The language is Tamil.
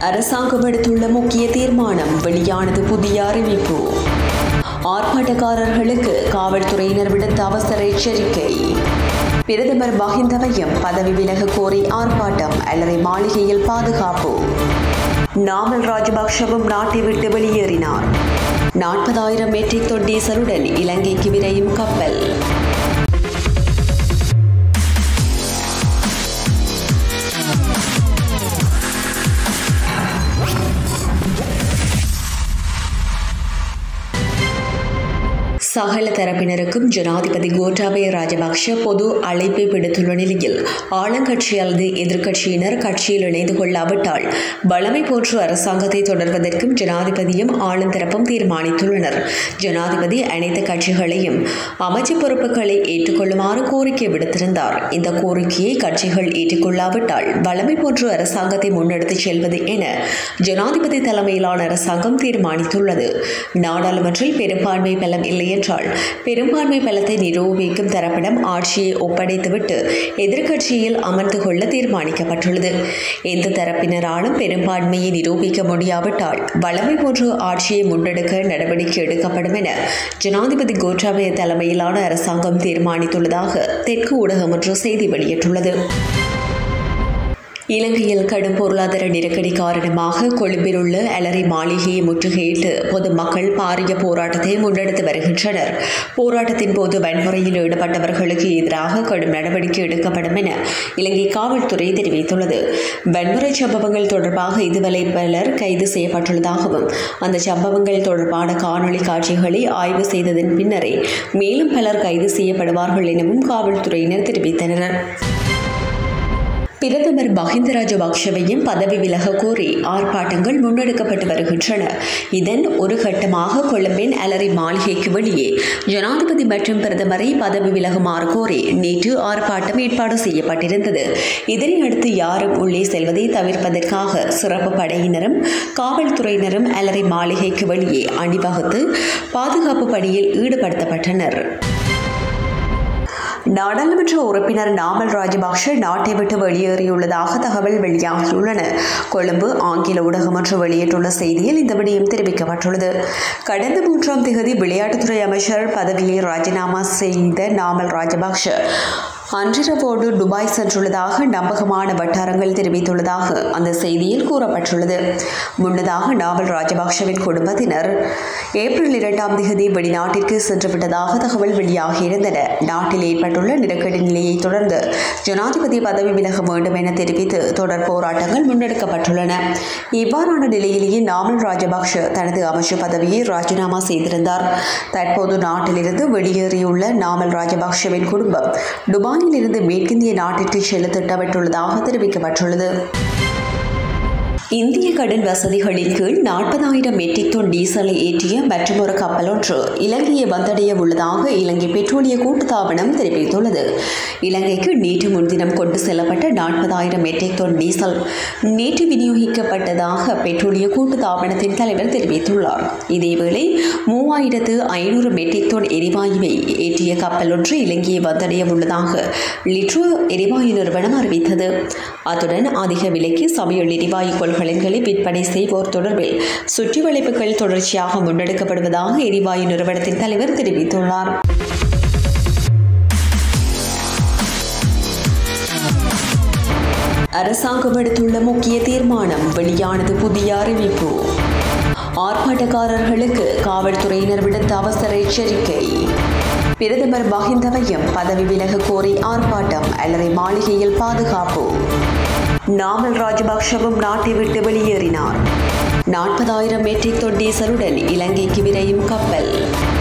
அரசாங்கம் எடுத்துள்ள முக்கிய தீர்மானம் வெளியானது புதிய அறிவிப்பு ஆர்ப்பாட்டக்காரர்களுக்கு காவல்துறையினர் விடுத்த அவசர எச்சரிக்கை பிரதமர் மஹிந்தவையும் பதவி விலக கோரி ஆர்ப்பாட்டம் அல்லறை மாளிகையில் பாதுகாப்பு நாமல் ராஜபக்ஷவும் நாட்டை விட்டு வெளியேறினார் நாற்பதாயிரம் மெட்ரிக் தொன் டீசலுடன் இலங்கைக்கு விரையும் கப்பல் சகல தரப்பினருக்கும் ஜனாதிபதி கோட்டாபய ராஜபக்ஷ பொது அழைப்பை விடுத்துள்ள நிலையில் ஆளுங்கட்சி அல்லது எதிர்க்கட்சியினர் கட்சியில் இணைந்து கொள்ளாவிட்டால் வளமை போன்று அரசாங்கத்தை தொடர்வதற்கும் ஜனாதிபதியும் ஆளுந்தரப்பும் தீர்மானித்துள்ளனர் ஜனாதிபதி அனைத்து கட்சிகளையும் அமைச்சு பொறுப்புகளை ஏற்றுக்கொள்ளுமாறு கோரிக்கை விடுத்திருந்தார் இந்த கோரிக்கையை கட்சிகள் ஏற்றுக்கொள்ளாவிட்டால் வளமை போன்று அரசாங்கத்தை முன்னெடுத்துச் செல்வது என ஜனாதிபதி தலைமையிலான அரசாங்கம் தீர்மானித்துள்ளது நாடாளுமன்றில் பெரும்பான்மை பலம் இல்லை என்றால் பெரும்பான்மை பலத்தை நிரூபிக்கும் தரப்பிடம் ஆட்சியை ஒப்படைத்துவிட்டு எதிர்க்கட்சியில் அமர்ந்து கொள்ள தீர்மானிக்கப்பட்டுள்ளது எந்த தரப்பினராலும் பெரும்பான்மையை நிரூபிக்க முடியாவிட்டால் வளமை போன்று ஆட்சியை முன்னெடுக்க நடவடிக்கை எடுக்கப்படும் என ஜனாதிபதி கோட்டாபய தலைமையிலான அரசாங்கம் தீர்மானித்துள்ளதாக தெற்கு ஊடகம் ஒன்று செய்தி வெளியிட்டுள்ளது இலங்கையில் கடும் பொருளாதார நெருக்கடி காரணமாக கொழும்பில் உள்ள அலரி மாளிகையை முற்றுகையிட்டு பொதுமக்கள் பாரிய போராட்டத்தை முன்னெடுத்து வருகின்றனர் போராட்டத்தின் போது வன்முறையில் ஈடுபட்டவர்களுக்கு எதிராக கடும் நடவடிக்கை எடுக்கப்படும் என இலங்கை காவல்துறை தெரிவித்துள்ளது வன்முறை சம்பவங்கள் தொடர்பாக இதுவரை பலர் கைது செய்யப்பட்டுள்ளதாகவும் அந்த சம்பவங்கள் தொடர்பான காணொலி காட்சிகளை ஆய்வு செய்ததன் பின்னரே மேலும் பலர் கைது செய்யப்படுவார்கள் எனவும் காவல்துறையினர் தெரிவித்தனர் பிரதமர் மஹிந்த ராஜபக்ஷவையும் பதவி விலக கோரி ஆர்ப்பாட்டங்கள் முன்னெடுக்கப்பட்டு வருகின்றன இதன் ஒரு கட்டமாக கொழும்பின் அலரி மாளிகைக்கு வெளியே ஜனாதிபதி மற்றும் பிரதமரை பதவி விலகுமாறு கோரி நேற்று ஆர்ப்பாட்டம் ஏற்பாடு செய்யப்பட்டிருந்தது இதனையடுத்து யாரும் உள்ளே செல்வதை தவிர்ப்பதற்காக சிறப்பு படையினரும் காவல்துறையினரும் அலரி மாளிகைக்கு வெளியே அணிவகுத்து பாதுகாப்பு பணியில் ஈடுபடுத்தப்பட்டனர் நாடாளுமன்ற உறுப்பினர் நாமல் ராஜபக்ஷ நாட்டை விட்டு வெளியேறியுள்ளதாக தகவல் வெளியாகியுள்ளன கொழும்பு ஆங்கில ஊடகம் ஒன்று வெளியிட்டுள்ள செய்தியில் இந்த விடயம் தெரிவிக்கப்பட்டுள்ளது கடந்த மூன்றாம் தேதி விளையாட்டுத்துறை அமைச்சர் பதவியை ராஜினாமா செய்த நாமல் ராஜபக்ஷ அன்றிரவோடு துபாய் சென்றுள்ளதாக நம்பகமான வட்டாரங்கள் தெரிவித்துள்ளதாக அந்த செய்தியில் கூறப்பட்டுள்ளது முன்னதாக நாவல் ராஜபக்ஷவின் குடும்பத்தினர் ஏப்ரல் இரண்டாம் தேதி வெளிநாட்டிற்கு சென்றுவிட்டதாக தகவல் வெளியாகியிருந்தன நாட்டில் ஏற்பட்டுள்ள நெருக்கடி நிலையை தொடர்ந்து ஜனாதிபதி பதவி விலக வேண்டும் என தெரிவித்து தொடர் போராட்டங்கள் முன்னெடுக்கப்பட்டுள்ளன இவ்வாறான நிலையிலேயே நாமல் ராஜபக்ஷ தனது அமைச்சர் பதவியை ராஜினாமா செய்திருந்தார் தற்போது நாட்டிலிருந்து வெளியேறியுள்ள நாமல் ராஜபக்ஷவின் குடும்பம் துபாய் துபாயிலிருந்து மேற்கிந்திய நாட்டிற்கு செல்ல திட்டமிட்டுள்ளதாக தெரிவிக்கப்பட்டுள்ளது இந்திய கடன் வசதிகளின் கீழ் நாற்பதாயிரம் மெட்ரிக் டன் டீசலை ஏற்றிய மற்றொரு கப்பல் ஒன்று இலங்கையை வந்தடைய உள்ளதாக இலங்கை பெட்ரோலிய கூட்டுத்தாபனம் தெரிவித்துள்ளது இலங்கைக்கு நேற்று முன்தினம் கொண்டு செல்லப்பட்ட நாற்பதாயிரம் மெட்ரிக் டன் டீசல் நேற்று விநியோகிக்கப்பட்டதாக பெட்ரோலிய கூட்டுத்தாபனத்தின் தலைவர் தெரிவித்துள்ளார் இதேவேளை மூவாயிரத்து ஐநூறு மெட்ரிக் டன் எரிவாயுவை ஏற்றிய கப்பல் ஒன்று இலங்கையை வந்தடைய உள்ளதாக லிட்ரோ எரிவாயு நிறுவனம் அறிவித்தது அத்துடன் அதிக விலைக்கு சமையல் எரிவாயு கொள்கலன்களை விற்பனை செய்வோர் தொடர்பில் சுற்றி வளைப்புகள் தொடர்ச்சியாக முன்னெடுக்கப்படுவதாக எரிவாயு நிறுவனத்தின் தலைவர் தெரிவித்துள்ளார் அரசாங்கம் எடுத்துள்ள முக்கிய தீர்மானம் வெளியானது புதிய அறிவிப்பு ஆர்ப்பாட்டக்காரர்களுக்கு காவல்துறையினர் விடுத்த அவசர எச்சரிக்கை பிரதமர் மஹிந்தவையும் பதவி விலக கோரி ஆர்ப்பாட்டம் அல்லறை மாளிகையில் பாதுகாப்பு நாமல் ராஜபக்ஷவும் நாட்டை விட்டு வெளியேறினார் நாற்பதாயிரம் மெட்ரிக் தொன் டீசலுடன் இலங்கைக்கு விரையும் கப்பல்